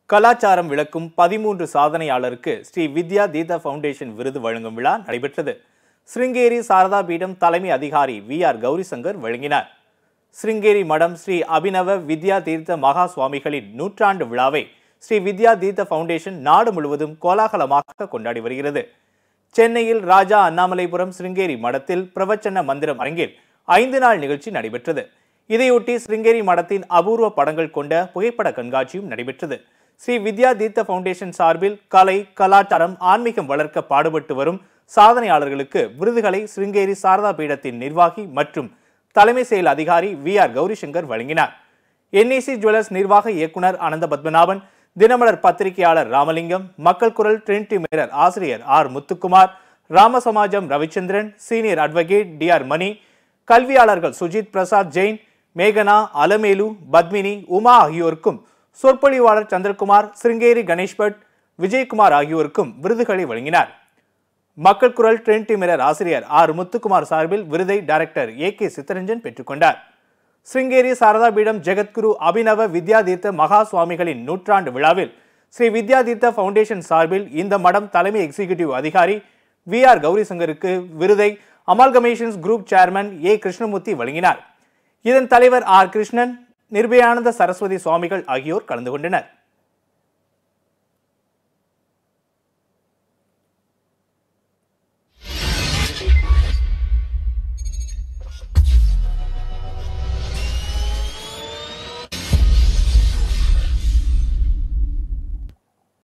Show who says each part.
Speaker 1: கலாச்சாரம் விளக்கும் பதிமூன்று சாதனையாளருக்கு ஸ்ரீ வித்யா தீதா ஃபவுண்டேஷன் விருது வழங்கும் விழா நடைபெற்றது சிருங்கேரி சாரதா பீடம் தலைமை அதிகாரி வி ஆர் கௌரிசங்கர் வழங்கினார் சிருங்கேரி மடம் ஸ்ரீ அபினவ வித்யா தீர்த்த மகா சுவாமிகளின் நூற்றாண்டு விழாவை ஸ்ரீ வித்யா தீர்த்த ஃபவுண்டேஷன் நாடு முழுவதும் கோலாகலமாக கொண்டாடி வருகிறது சென்னையில் ராஜா அண்ணாமலைபுரம் சிருங்கேரி மடத்தில் பிரவச்சன மந்திரம் அரங்கில் ஐந்து நாள் நிகழ்ச்சி நடைபெற்றது இதையொட்டி சிருங்கேரி மடத்தின் அபூர்வ படங்கள் கொண்ட புகைப்பட கண்காட்சியும் நடைபெற்றது ஸ்ரீ வித்யா தீர்த்த ஃபவுண்டேஷன் சார்பில் கலை கலாச்சாரம் ஆன்மீகம் வளர்க்க பாடுபட்டு வரும் சாதனையாளர்களுக்கு விருதுகளை சிருங்கேரி சாரதா பீடத்தின் நிர்வாகி மற்றும் தலைமை செயல் அதிகாரி வி ஆர் கௌரிசங்கர் வழங்கினார் என்ஏசி ஜுவல்லர்ஸ் நிர்வாக இயக்குனர் அனந்த பத்மநாபன் தினமலர் பத்திரிகையாளர் ராமலிங்கம் மக்கள் குரல் ட்ரினிட்டி மேரர் ஆசிரியர் R Muthukumar Ramasamajam Ravichandran senior advocate T R Mani கல்வியாளர்கள் சுஜித் பிரசாத் ஜெயின் மேகனா அலமேலு பத்மினி உமா ஆகியோருக்கும் சொற்பொழிவாளர் சந்திரகுமார் சிருங்கேரி கணேஷ் பட் விஜயகுமார் ஆகியோருக்கும் விருதுகளை வழங்கினார் மக்கள் குரல் ட்ரினிட்டி மிரர் ஆசிரியர் ஆர் முத்துக்குமார் சார்பில் விருதை டைரக்டர் ஏ கே சித்தரஞ்சன் பெற்றுக்கொண்டார் சிருங்கேரி சாரதா பீடம் ஜெகத்குரு அபினவ வித்யாதீர்த்த மகா சுவாமிகளின் நூற்றாண்டு விழாவில் ஸ்ரீ வித்யாதீர்த்த ஃபவுண்டேஷன் சார்பில் இந்த மடம் தலைமை எக்ஸிகியூட்டிவ் அதிகாரி வி ஆர் கௌரிசங்கருக்கு விருதை Amalgamations group chairman A Krishnamurthy வழங்கினார் இதன் தலைவர் ஆர் கிருஷ்ணன் நிர்பயானந்த சரஸ்வதி சுவாமிகள் ஆகியோர் கலந்து கொண்டனர்